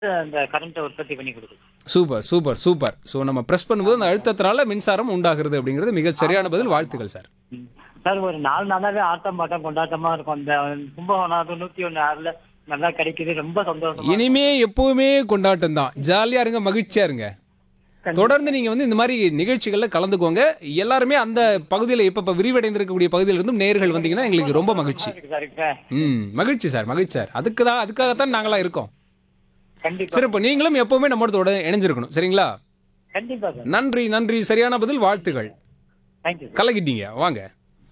அந்த கரண்ட்டை உற்பத்தி பண்ணி கொடுக்குது சூப்பர் சூப்பர் சூப்பர் ஸோ நம்ம ப்ரெஸ் பண்ணும்போது அந்த அழுத்தத்தினால மின்சாரம் உண்டாகிறது அப்படிங்கிறது மிகச் சரியான பதில் வாழ்த்துக்கள் சார் ம். சார் ஒரு நாலு நாளாவே ஆட்டம் பாட்டம் கொண்டாட்டமா இருக்கும் இந்த கும்பகோணம் தொண்ணூத்தி ஒண்ணு ஆறுல நல்லா கிடைக்குது ரொம்ப சந்தோஷமா இனிமே எப்பவுமே கொண்டாட்டம் தான் ஜாலியா இருங்க மகிழ்ச்சியா இருங்க தொடர்ந்து நீங்க வந்து இந்த மாதிரி நிகழ்ச்சிகள்ல கலந்துக்கோங்க எல்லாருமே அந்த பகுதியில் இப்ப இப்ப விரிவடைந்திருக்கக்கூடிய பகுதியில இருந்தும் நேர்கள் வந்தீங்கன்னா எங்களுக்கு ரொம்ப மகிழ்ச்சி இருக்கு சார் இப்ப ம் மகிழ்ச்சி சார் மகிழ்ச்சி சார் அதுக்கு தான் அதுக்காகத்தான் நாங்களா இருக்கோம் கண்டிப்பா சரி இப்போ நீங்களும் எப்பவுமே நம்மளோட இணைஞ்சிருக்கணும் சரிங்களா கண்டிப்பா சார் நன்றி நன்றி சரியான பதில் வாழ்த்துகள் தேங்க்யூ கலக்கிட்டீங்க வாங்க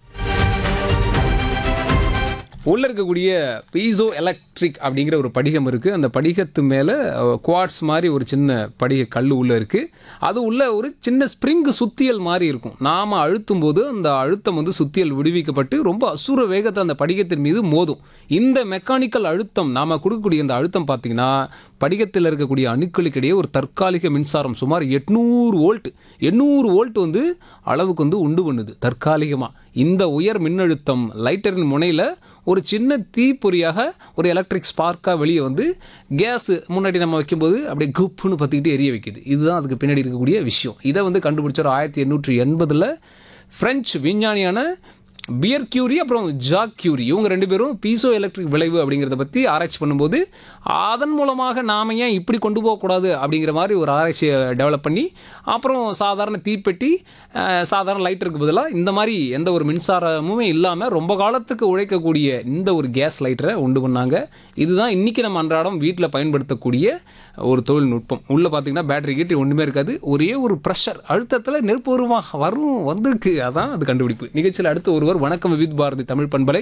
உள்ள இருக்கக்கூடிய பீசோ எலக்ட்ரிக் அப்படிங்கிற ஒரு படிகம் இருக்குது அந்த படிகத்து மேலே குவாட்ஸ் மாதிரி ஒரு சின்ன படிக கல் உள்ளே இருக்குது அது உள்ள ஒரு சின்ன ஸ்ப்ரிங் சுத்தியல் மாதிரி இருக்கும் நாம் அழுத்தும் போது அந்த அழுத்தம் வந்து சுத்தியல் விடுவிக்கப்பட்டு ரொம்ப அசுர வேகத்தை அந்த படிகத்தின் மீது மோதும் இந்த மெக்கானிக்கல் அழுத்தம் நாம் கொடுக்கக்கூடிய அந்த அழுத்தம் பார்த்தீங்கன்னா படிகத்தில் இருக்கக்கூடிய அணுக்களுக்கிடையே ஒரு தற்காலிக மின்சாரம் சுமார் எட்நூறு வோல்ட் எண்ணூறு வோல்ட் வந்து அளவுக்கு வந்து உண்டு பண்ணுது தற்காலிகமாக இந்த உயர் மின்னழுத்தம் லைட்டரின் முனையில் ஒரு சின்ன தீப்பொறியாக ஒரு எலக்ட்ரிக் ஸ்பார்க்காக வெளியே வந்து கேஸ் முன்னாடி நம்ம வைக்கும்போது அப்படியே குப்புன்னு பற்றிக்கிட்டு எரிய வைக்குது இதுதான் அதுக்கு பின்னாடி இருக்கக்கூடிய விஷயம் இதை வந்து கண்டுபிடிச்சார் ஆயிரத்தி எண்ணூற்றி எண்பதில் ஃப்ரெஞ்சு விஞ்ஞானியான பியர் கியூரி அப்புறம் ஜாக் கியூரி இவங்க ரெண்டு பேரும் பீசோ எலக்ட்ரிக் விளைவு அப்படிங்கிறத பற்றி ஆராய்ச்சி பண்ணும்போது அதன் மூலமாக நாம் ஏன் இப்படி கொண்டு போகக்கூடாது அப்படிங்கிற மாதிரி ஒரு ஆராய்ச்சியை டெவலப் பண்ணி அப்புறம் சாதாரண தீப்பெட்டி அஹ், சாதாரண லைட்டருக்கு பதிலாக இந்த மாதிரி எந்த ஒரு மின்சாரமுமே இல்லாமல் ரொம்ப காலத்துக்கு உழைக்கக்கூடிய இந்த ஒரு கேஸ் லைட்டரை உண்டு பண்ணாங்க இதுதான் இன்றைக்கி நம்ம அன்றாடம் வீட்டில் பயன்படுத்தக்கூடிய ஒரு தொழில்நுட்பம் உள்ளே பார்த்தீங்கன்னா பேட்டரி கீட்டரி ஒன்றுமே இருக்காது ஒரே ஒரு ப்ரெஷர் அழுத்தத்தில் நெருப்பு வருமா வரும் வந்திருக்கு அதான் அது கண்டுபிடிப்பு நிகழ்ச்சியில் அடுத்து ஒருவர் வணக்கம் வித் பாரதி தமிழ் பண்பலை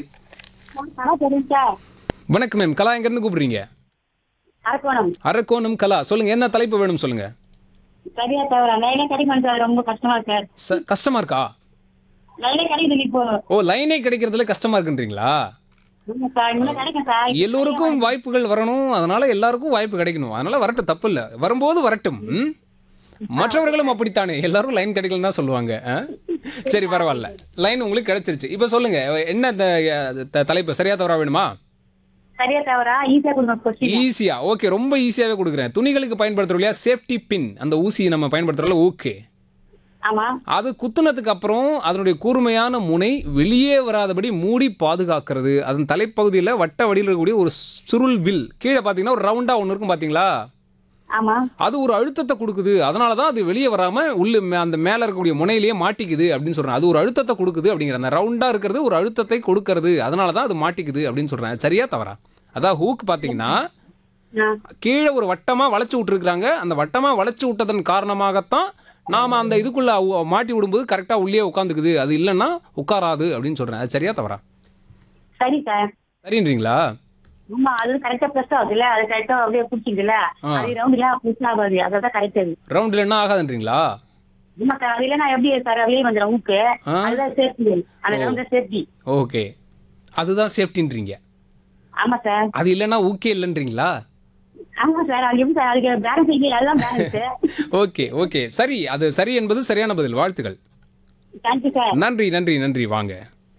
ஆ சரிங்க சார் வணக்கம் மேம் கலா எங்கேருந்து கூப்பிடுறீங்க அரக்கோணம் அரக்கோணம் கலா சொல்லுங்க என்ன தலைப்பு வேணும் சொல்லுங்க சரியா தவிர லைனே கிடைக்கும் சார் ரொம்ப கஷ்டமா இருக்கு சார் ச- கஷ்டமா இருக்கா லைனே கிடைக்குது இப்போ ஓ லைனே கிடைக்கிறதுல கஷ்டமா இருக்குன்றீங்களா ஆமா சார் இன்னும் கிடைக்கும் சார் எல்லோருக்கும் வாய்ப்புகள் வரணும் அதனால எல்லாருக்கும் வாய்ப்பு கிடைக்கணும் அதனால வரட்டும் தப்பு இல்லை வரும்போது வரட்டும் ம்? மற்றவர்களும் அப்படித்தானே எல்லாரும் லைன் கிடைக்கலன்னு தான் சொல்லுவாங்க ஆ? சரி பரவாயில்ல லைன் உங்களுக்கு கிடைச்சிருச்சு இப்போ சொல்லுங்க என்ன இந்த, அஹ், த- தலைப்பு சரியா தவறா வேணுமா சரியா தவிர ஈஸியா கொடுங்க கொஸ்டின் ஈஸியா ஓகே ரொம்ப ஈஸியாவே கொடுக்குறேன் துணிகளுக்கு பயன்படுத்துறோம் இல்லையா சேஃப்டி பின் அந்த ஊசி நம்ம பயன்படுத்துறோம்ல ஓகே ஆமா அது குத்துனதுக்கு அப்புறம் அதனுடைய கூர்மையான முனை வெளியே வராதபடி மூடி பாதுகாக்கிறது அதன் தலைப்பகுதியில் வட்ட வடியில் இருக்கக்கூடிய ஒரு சுருள் வில் கீழே பார்த்தீங்கன்னா ஒரு ரவுண்டாக ஒன்று இருக்கும் பார்த்தீங்களா ஆமா அது ஒரு அழுத்தத்தை கொடுக்குது அதனால தான் அது வெளியே வராமல் உள்ள மே- அந்த மேலே இருக்கக்கூடிய முனையிலேயே மாட்டிக்குது அப்படின்னு சொல்கிறேன் அது ஒரு அழுத்தத்தை கொடுக்குது அப்படிங்கிற அந்த ரவுண்டாக இருக்கிறது ஒரு அழுத்தத்தை கொடுக்கறது அதனால தான் அது மாட்டிக்குது அப்படின்னு சொல்கிறேன் சரியா தவறா அதான் ஹூக் பார்த்தீங்கன்னா ஆ, கீழே ஒரு வட்டமாக வளைச்சு விட்டுருக்குறாங்க அந்த வட்டமாக வளைச்சு விட்டதன் காரணமாகத்தான் நாம் அந்த இதுக்குள்ளே மாட்டி விடும்போது கரெக்டாக உள்ளே உட்காந்துக்குது அது இல்லைன்னா உட்காராது அப்படின்னு சொல்கிறேன் அது சரியா தவறா சரி சார் சரின்றீங்களா ஆமா அது கரெக்டா ப்ளஸ் ஆகுதுல்ல அது கரெக்டா அப்படியே பிடிச்சிக்குதுல்ல அது ரவுண்ட் இல்ல ப்ளஸ் ஆகாது அதான் கரெக்ட் அது ரவுண்டில் என்ன ஆகாதுன்றீங்களா ஆமா சார் அது இல்ல நான் எப்படி சார் வெளியே வந்துடும் ஊக்கு ஆ. அதுதான் சேஃப்டி அந்த ரவுண்ட் சேஃப்டி ஓகே அதுதான் சேஃப்டின்றீங்க ஆமா சார் அது இல்லைன்னா ஓகே இல்லைன்றீங்களா ஆமா சார் அது எப்படி சார் அதுக்கு பேலன்ஸ் இல்லை அதுதான் பேலன்ஸ் ஓகே ஓகே சரி அது சரி என்பது சரியான பதில் வாழ்த்துக்கள் தேங்க்யூ சார் நன்றி நன்றி நன்றி வாங்க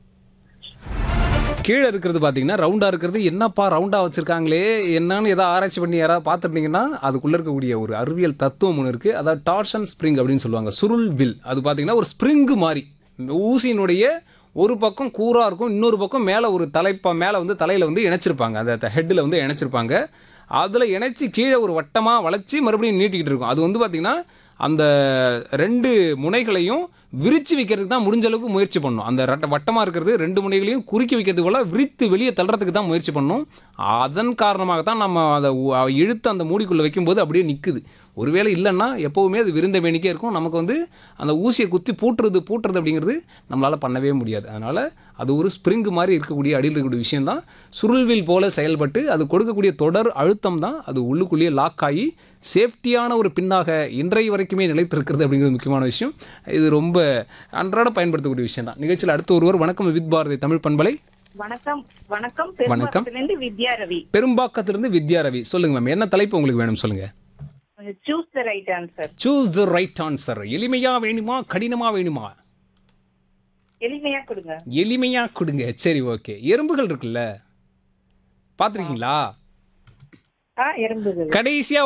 கீழே இருக்கிறது பார்த்தீங்கன்னா ரவுண்டாக இருக்கிறது என்னப்பா ரவுண்டாக வச்சுருக்காங்களே என்னன்னு ஏதாவது ஆராய்ச்சி பண்ணி யாராவது பார்த்துருந்தீங்கன்னா அதுக்குள்ளே இருக்கக்கூடிய ஒரு அறிவியல் தத்துவம் ஒன்று இருக்குது அதாவது டார்ஷன் ஸ்ப்ரிங் அப்படின்னு சொல்லுவாங்க சுருள் வில் அது பார்த்தீங்கன்னா ஒரு ஸ்ப்ரிங்கு மாதிரி ஊசியினுடைய ஒரு பக்கம் கூராக இருக்கும் இன்னொரு பக்கம் மேலே ஒரு தலைப்பா மேலே வந்து தலையில் வந்து இணைச்சிருப்பாங்க அந்த ஹெட்டில் வந்து இணைச்சிருப்பாங்க அதில் இணைச்சி கீழே ஒரு வட்டமாக வளைச்சி மறுபடியும் நீட்டிக்கிட்டு இருக்கும் அது வந்து பார்த்திங்கன்னா அந்த ரெண்டு முனைகளையும் விரிச்சு வைக்கிறதுக்கு தான் முடிஞ்ச அளவுக்கு முயற்சி பண்ணும் அந்த ரெட்ட வட்டமாக இருக்கிறது ரெண்டு முனைகளையும் குறுக்கி வைக்கிறதுக்குள்ள விரித்து வெளியே தள்ளுறதுக்கு தான் முயற்சி பண்ணும் அதன் காரணமாக தான் நம்ம அதை உ- இழுத்து அந்த மூடிக்குள்ளே வைக்கும்போது அப்படியே நிற்குது ஒருவேளை இல்லைன்னா எப்போவுமே அது விருந்த வேணிக்கே இருக்கும் நமக்கு வந்து அந்த ஊசியை குத்தி பூட்டுறது பூட்டுறது அப்படிங்கிறது நம்மளால் பண்ணவே முடியாது அதனால் அது ஒரு ஸ்ப்ரிங் மாதிரி இருக்கக்கூடிய அடியில் இருக்கக்கூடிய விஷயம் தான் சுருள்வில் போல செயல்பட்டு அது கொடுக்கக்கூடிய தொடர் அழுத்தம் தான் அது உள்ளுக்குள்ளேயே லாக் ஆகி சேஃப்டியான ஒரு பின்னாக இன்றைய வரைக்குமே நிலைத்திருக்கிறது அப்படிங்கிறது முக்கியமான விஷயம் இது ரொம்ப அன்றாட பயன்படுத்தக்கூடிய விஷயம் தான் நிகழ்ச்சியில் அடுத்த ஒருவர் வணக்கம் வித் பாரதி தமிழ் பண்பலை வணக்கம் வணக்கம் வணக்கம். பெரும்பாக்கத்திலிருந்து வித்யா ரவி பெரும்பாக்கத்திலிருந்து வித்யா ரவி சொல்லுங்க மேம் என்ன தலைப்பு உங்களுக்கு வேணும் சொல்லுங்க choose the right answer choose the right answer எளிமையா வேணுமா கடினமா வேணுமா எளிமையா கொடுங்க எளிமையா கொடுங்க சரி ஓகே எறும்புகள் இருக்குல்ல பார்த்துருக்கீங்களா ஆ எறும்புகள் கடைசியா